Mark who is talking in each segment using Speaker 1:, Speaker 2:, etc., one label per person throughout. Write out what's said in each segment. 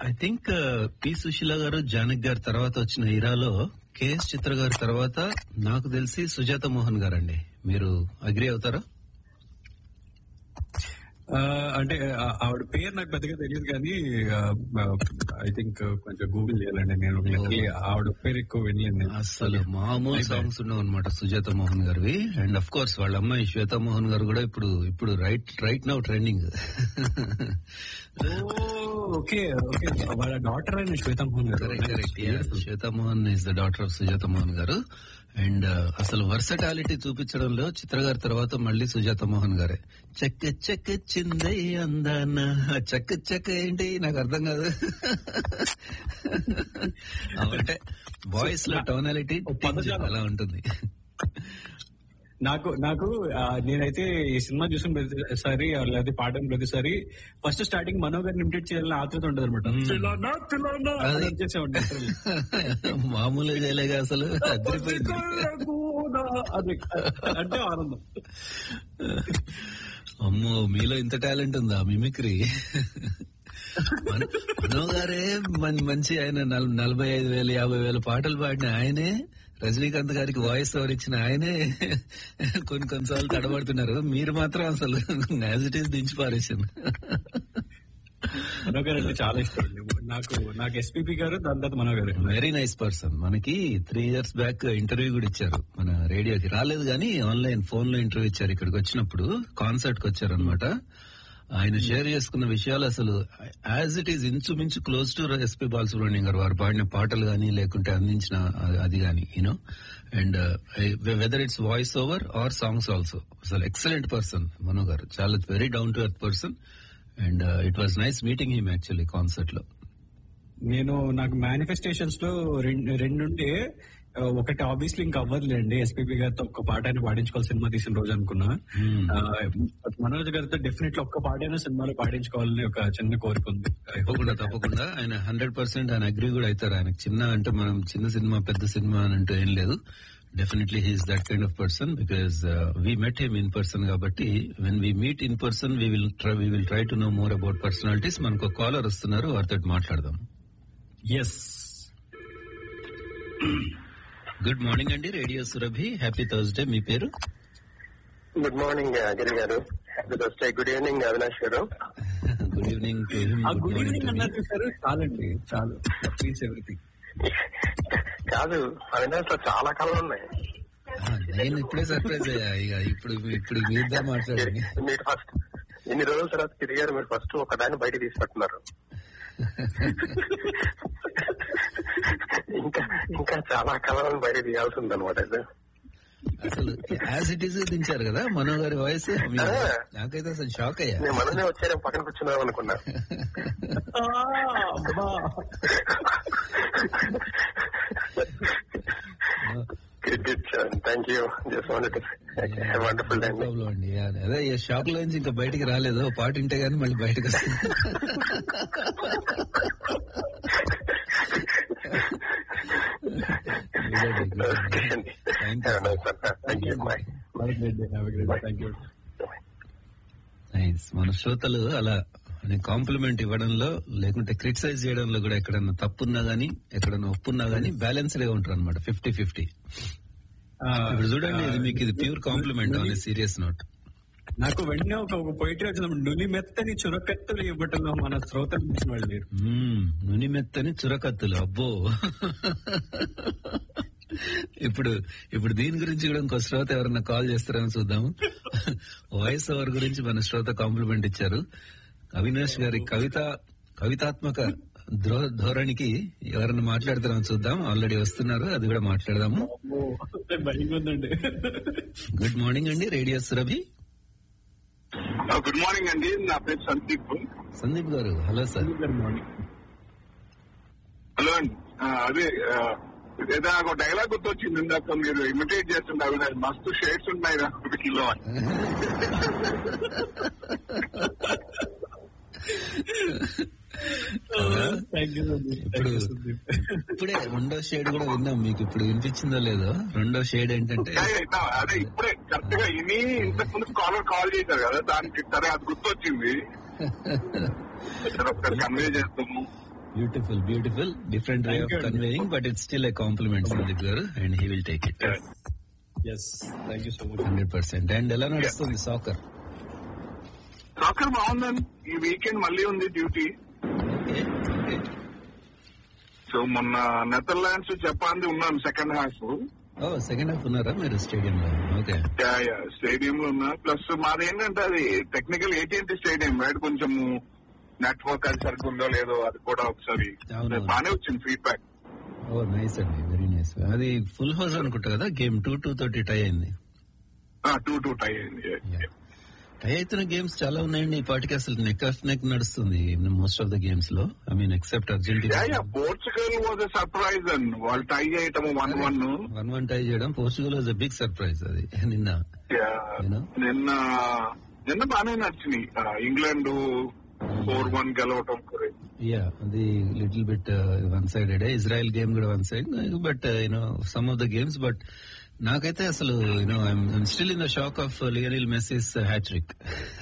Speaker 1: I think P Susheela గారు జానక్ గారు తర్వాత వచ్చిన ఇరాలో కేఎస్ చిత్ర గారి తర్వాత నాకు తెలిసి సుజాత మోహన్ గారండి మీరు అగ్రి అవుతారా
Speaker 2: ఆ, అంటే ఆ, ఆవిడ పేరు నాకు పెద్దగా తెలియదు కానీ ఐ థింక్ కొంచెం గూగుల్ చేయాలండి నేను literally ఆవిడ పేరు ఎక్కువ వినలేదు నేను
Speaker 1: అసలు మామూలు సాంగ్స్ ఉండవు అనమాట సుజాత మోహన్ గారివి అండ్ అఫ్ కోర్స్ వాళ్ళ అమ్మాయి శ్వేతా మోహన్ గారు కూడా ఇప్పుడు ఇప్పుడు right right now trending
Speaker 2: okay okay వాళ్ళ డాటర్ అయిన శ్వేత మోహన్ గారు
Speaker 1: correct Shweta Mohan is the daughter of Sujatha Mohan గారు అండ్ అసలు వర్సటాలిటీ చూపించడంలో చిత్ర గారి తర్వాత మళ్ళీ సుజాత మోహన్ గారే చెక్క చెక్క చిందై అందాన ఆ చెక్క చెక్క ఏంటి నాకు అర్థం కాదు అంటే వాయిస్ లో టోనాలిటీ
Speaker 2: పదజాలం.
Speaker 1: అలా ఉంటుంది
Speaker 2: నాకు నాకు ఆ, నేనైతే ఈ సినిమా చూసిన ప్రతిసారి లేదా పాడడం ప్రతిసారి ఫస్ట్ స్టార్టింగ్ మనో గారిని ఇమిటేట్ చేయాలని ఆతృత ఉండదు అనమాట
Speaker 1: అది-
Speaker 2: చేసే ఉంటాను
Speaker 1: మామూలుగా చేయలేగా అసలు అదిరిపోయింది
Speaker 2: అది అంటే ఆనందం
Speaker 1: అమ్మో మీలో ఇంత టాలెంట్ ఉందా మిమిక్రీ మన- మనో గారే మం- మంచి ఆయన నల్- నలభై ఐదు వేలు యాభై వేల పాటలు పాడిన ఆయనే రజనీకాంత్ గారికి వాయిస్ ఓవర్ ఇచ్చిన ఆయనే కొన్ని కొన్నిసార్లు తడబడుతున్నారు మీరు మాత్రం అసలు యాజ్ ఇట్ ఈస్ దించి పారేసాను
Speaker 2: మనో గారు అంటే చాలా ఇష్టం అండి. నాకు నాకు ఎస్పీపీ గారు దాని తర్వాత మనో గారు
Speaker 1: వెరీ నైస్ పర్సన్ మనకి త్రీ ఇయర్స్ బ్యాక్ ఇంటర్వ్యూ కూడా ఇచ్చారు మన రేడియోకి రాలేదు కానీ ఆన్లైన్ ఫోన్ లో ఇంటర్వ్యూ ఇచ్చారు ఇక్కడికి వచ్చినప్పుడు కాన్సర్ట్ కి వచ్చారు అనమాట ఆయన షేర్ చేసుకున్న విషయాలు అసలు యాజ్ ఇట్ ఈస్ ఇంచుమించు క్లోజ్ టు ఎస్పీ బాలసుబ్రహ్మణ్యం గారు వారు పాడిన పాటలు గానీ లేకుంటే అందించిన ఆ- అది గానీ you know and whether it's voice over or songs also అసలు ఎక్సలెంట్ పర్సన్ మనో గారు చాలా very down to earth person and it was nice meeting him actually concert లో
Speaker 2: నేను నాకు మేనిఫెస్టేషన్స్ లో రెండు రెండుంటే ఆ, ఒకటి ఆబ్వియస్లీ ఇంకా అవ్వదులేండి ఎస్పీపీ గారితో ఒక్క పాట అయినా పాడించుకోవాలి సినిమా తీసిన రోజు అనుకున్నా
Speaker 1: Hmm.
Speaker 2: ఆ, మనోజ్ గారితో డెఫినెట్లీ ఒక్క పాట అయినా సినిమాలో పాడించుకోవాలని ఒక చిన్న కోరిక ఉంది
Speaker 1: తప్పకుండా తప్పకుండా ఆయన హండ్రెడ్ పర్సెంట్ ఆయన అగ్రి కూడా అవుతారు ఆయన చిన్న అంటే మనం చిన్న సినిమా పెద్ద సినిమా అని అంటే ఏం లేదు definitely he is that kind of person because we met him in person కాబట్టి when we meet in person we will we will try to know more about personalities మనకు ఒక కాలర్ వస్తున్నారు వారితో మాట్లాడదాం
Speaker 2: ఎస్
Speaker 1: గుడ్ మార్నింగ్ అండి radio Surabhi happy Thursday మీ పేరు
Speaker 3: good morning Giri గారు happy Thursday good evening Avinash గారు
Speaker 1: గుడ్ ఈవినింగ్ టు హిమ్
Speaker 2: ఆ
Speaker 1: good
Speaker 2: good
Speaker 1: morning
Speaker 2: evening
Speaker 1: to
Speaker 2: అన్నారు చూసారు చాలండి చాలు ప్లీజ్ ఎవ్రీథింగ్
Speaker 3: కాదు అవినాష్ లో చాలా కళలు ఉన్నాయి
Speaker 1: నేను ఇప్పుడే సర్ప్రైజ్ అయ్యా ఇక ఇప్పుడు ఇప్పుడు మీరుదా మాట్లాడండి
Speaker 3: మీరు ఫస్ట్ ఇన్ని రోజుల తర్వాత గిరి గారు మీరు ఫస్ట్ ఒక దాన్ని బయట తీసుకుంటున్నారు ఇంకా ఇంకా చాలా కళలను బయట తీయాల్సి ఉంది అనమాట
Speaker 1: అసలు యాజ్ ఇట్ ఈస్ దించారు కదా మనో గారి వాయిస్ నాకైతే అసలు షాక్ అయ్యా
Speaker 3: నేను మననే వచ్చాను పక్కన కూర్చున్నాం అనుకున్నా thank you just wanted wonderful day
Speaker 1: problem అండి అదే ఈ షాక్ లో నుంచి ఇంకా బయటికి రాలేదు ఓ పాట వింటే గానీ మళ్ళీ బయటకు వస్తుంది
Speaker 3: thank you bye
Speaker 2: thank you
Speaker 1: nice మన శ్రోతలు అలా కాంప్లిమెంట్ ఇవ్వడంలో లేకుంటే క్రిటిసైజ్ చేయడంలో కూడా ఎక్కడన్నా తప్పున్నా గానీ ఎక్కడన్నా ఒప్పున్నా గానీ బ్యాలెన్స్డ్ గా ఉంటారు అనమాట ఫిఫ్టీ ఫిఫ్టీ ఇప్పుడు చూడండి ఇది మీకు ఇది pure compliment on serious note
Speaker 2: నాకు వెంటనే ఒక ఒక పోయిటరీ వచ్చినప్పుడు నులి మెత్తని చురకత్తులు ఇవ్వటంలో మన శ్రోతలు ఇచ్చిన వాళ్ళు లేరు
Speaker 1: నుని మెత్తని చురకత్తులు అబ్బో ఇప్పుడు ఇప్పుడు దీని గురించి కూడా ఇంకో శ్రోత ఎవరన్నా కాల్ చేస్తారని చూద్దాము వాయిస్ ఓవర్ గురించి మన శ్రోత కాంప్లిమెంట్ ఇచ్చారు అవినాష్ గారి కవిత కవితాత్మక ధ్రో- ధోరణికి ఎవరన్నా మాట్లాడతారని చూద్దాం ఆల్రెడీ వస్తున్నారు అది కూడా మాట్లాడదాము
Speaker 2: భయంగా ఉందండి
Speaker 1: గుడ్ మార్నింగ్ అండి రేడియో సురభి
Speaker 4: గుడ్ మార్నింగ్ అండి నా పేరు సందీప్
Speaker 1: సందీప్ గారు హలో సార్
Speaker 2: మార్నింగ్
Speaker 4: హలో అండి ఆ, అదే ఆ, ఏదో నాకు ఒక డైలాగ్ గుర్తొచ్చింది ఇందాక మీరు ఇమిటేట్ చేస్తుండే అవి మస్తు షేడ్స్ ఉన్నాయి రా కిలో అని
Speaker 2: థ్యాంక్ యూ
Speaker 1: ఇప్పుడు ఇప్పుడే రెండో షేడ్ కూడా విన్నాం మీకు ఇప్పుడు వినిపించిందో లేదో రెండో షేడ్ ఏంటంటే
Speaker 4: అదే, అదే ఇప్పుడే కరెక్ట్ గా ఇని ఇంతకు ముందు కాలర్ కాల్ చేశారు కదా దానికి సరే అది గుర్తొచ్చింది సరే ఒకసారి కన్వే చేస్తాము
Speaker 1: beautiful beautiful different way
Speaker 2: Thank
Speaker 1: of
Speaker 2: you, అండి.
Speaker 1: Conveying but it's still a compliment Sandeep గారు and he will take it
Speaker 2: yes thank you so much
Speaker 1: hundred percent and ఎలా నడుస్తుంది సాకర్
Speaker 4: సాకర్ బాగుందండి ఈ వీకెండ్ మళ్ళీ ఉంది డ్యూటీ సో మొన్న Netherlands Japan ఉన్నాను second half
Speaker 1: oh second half ఉన్నారా మీరు స్టేడియం లో ఓకే
Speaker 4: స్టేడియం లో ఉన్నా ప్లస్ మాది ఏంటంటే అది టెక్నికల్ ఏటీఎంటీ స్టేడియం రైట్ కొంచెం నెట్వర్క్ అది సరిగ్గా ఉందో లేదో అది కూడా ఒకసారి
Speaker 1: అవును.
Speaker 4: బాగానే వచ్చింది ఫీడ్బ్యాక్
Speaker 1: ఓ నైస్ అండి వెరీ నైస్ అది ఫుల్ హౌస్ అనుకుంటా కదా గేమ్ టూ టూ తోటి టై అయింది
Speaker 4: టూ టూ టై అయింది
Speaker 1: టై అవుతున్న గేమ్స్ చాలా ఉన్నాయండి ఈ పాటికి అసలు నెక్ ఆఫ్ నెక్ నడుస్తుంది మోస్ట్ ఆఫ్ ద గేమ్స్ లో I mean except Argentina
Speaker 4: Portugal was surprise and వాళ్ళు టై చేయటం one one
Speaker 1: one one tie చేయడం Portugal was a big surprise అది నిన్న You know?
Speaker 4: నిన్న నిన్న బాగానే నడిచినాయి ఇంగ్లాండ్ ఫోర్ వన్ గెలవటం
Speaker 1: యా అది little bit one sided Israel game కూడా one side but you know some of the games but నాకైతే అసలు you know I'm still in the shock of Lionel Messi's hat-trick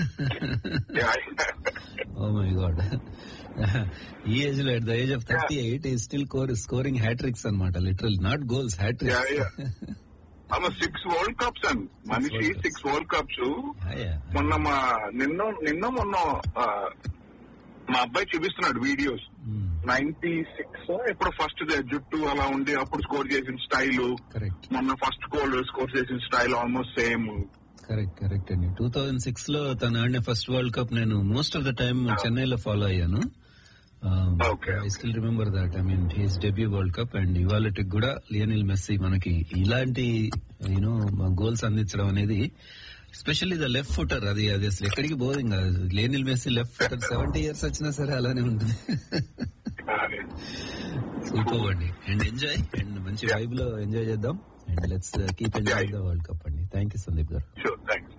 Speaker 1: oh my god ఈ age లో at the age of thirty eight ఈ still core scoring hat-tricks అనమాట literal not goals
Speaker 4: Yeah, yeah.
Speaker 1: Hat-tricks
Speaker 4: ఆమె six World Cups and మనిషి
Speaker 1: World Cups.
Speaker 4: Six World Cups మొన్న మా నిన్న నిన్న మొన్న ఆ, మా అబ్బాయి చూపిస్తున్నాడు వీడియోస్ నైన్టీ సిక్స్ ఇప్పుడు ఫస్ట్ జుట్టు అలా ఉండి అప్పుడు స్కోర్ చేసిన స్టైల్
Speaker 1: కరెక్ట్
Speaker 4: మొన్న ఫస్ట్ గోల్ స్కోర్ చేసిన style almost same
Speaker 1: correct correct అండి టూ థౌజండ్ సిక్స్ లో తను ఆడిన ఫస్ట్ వరల్డ్ కప్ నేను మోస్ట్ ఆఫ్ ద టైమ్ చెన్నైలో ఫాలో అయ్యాను
Speaker 4: Okay.
Speaker 1: I still remember that I mean his debut World Cup and ఇవాళకి కూడా లియనిల్ మెస్సీ మనకి ఇలాంటి యూనో గోల్స్ అందించడం అనేది ఎస్పెషల్లీ ద లెఫ్ట్ ఫుటర్ అది అది అసలు ఎక్కడికి పోదు కాదు Lionel Messi left footer seventy years వచ్చినా సరే అలానే ఉంటుంది సూపర్ అండి అండ్ ఎంజాయ్ అండ్ మంచి వైబ్ లో ఎంజాయ్ చేద్దాం and let's keep enjoy the World Cup అండి థ్యాంక్ యూ సందీప్ గారు
Speaker 4: sure thanks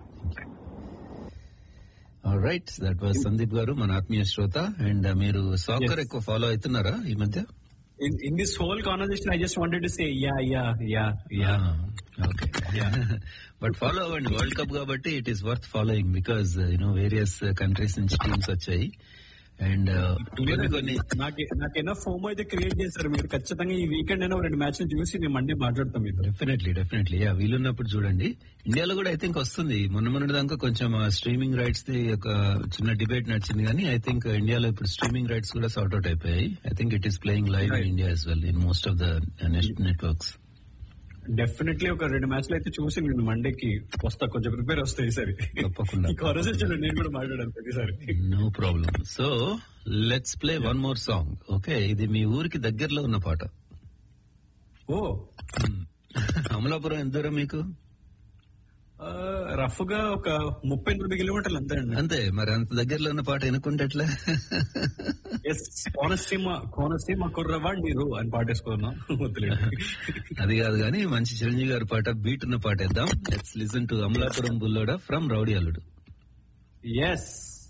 Speaker 1: right that was Sandeep గారు మన ఆత్మీయ శ్రోత అండ్ మీరు సాకర్
Speaker 2: Yes.
Speaker 1: ఎక్కువ ఫాలో అవుతున్నారా ఈ మధ్య
Speaker 2: in in this whole conversation, I just wanted to say, yeah, yeah, yeah, yeah.
Speaker 1: Okay but follow అవ్వండి వరల్డ్ కప్ కాబట్టి it is worth following because you know various countries నుంచి teams వచ్చాయి and కొన్ని కొన్ని
Speaker 2: నాకు నాకు ఎన్నో ఫోమ్ అయితే క్రియేట్ చేశారు మీరు ఖచ్చితంగా ఈ వీకెండ్ అయినా రెండు మ్యాచ్లు చూసి నేను మండే మాట్లాడతాం మీతో
Speaker 1: డెఫినెట్లీ డెఫినెట్లీ యా వీలున్నప్పుడు చూడండి ఇండియాలో కూడా ఐ థింక్ వస్తుంది మొన్న మొన్నటి దాకా కొంచెం స్ట్రీమింగ్ రైట్స్ ది ఒక చిన్న డిబేట్ నడిచింది కానీ ఐ థింక్ ఇండియాలో ఇప్పుడు స్ట్రీమింగ్ రైట్స్ కూడా సార్ట్ అవుట్ అయిపోయాయి I think it is playing live in
Speaker 2: Right.
Speaker 1: India as well in most of the networks
Speaker 2: definitely ఒక రెండు మ్యాచ్లు అయితే చూసి నేను మండేకి వస్తా కొంచెం ప్రిపేర్ వస్తాయి ఈసారి
Speaker 1: తప్పకుండా.
Speaker 2: ఈ కాన్వర్సేషన్ నేను కూడా మాట్లాడాను ప్రతిసారి
Speaker 1: no problem so let's play one more song okay ఇది మీ ఊరికి దగ్గరలో ఉన్న పాట
Speaker 2: ఓ
Speaker 1: అమలాపురం ఎంత దూరం మీకు
Speaker 2: రఫ్ గా ఒక ముప్పై ఎనిమిది కిలోమీటర్లు అంతే అండి
Speaker 1: అంతే మరి అంత దగ్గరలో ఉన్న పాట ఎనుకుంటే ఎట్లా
Speaker 2: ఎస్ కోనసీమ కోనసీమ కుర్రవాడు మీరు అని పాటేసుకున్నాం వద్దులేదు
Speaker 1: అది కాదు కానీ మంచి చిరంజీవి గారి పాట బీట్ ఉన్న పాట వేద్దాం let's listen to Amalapuram Bulloda from Rowdy Alludu
Speaker 2: yes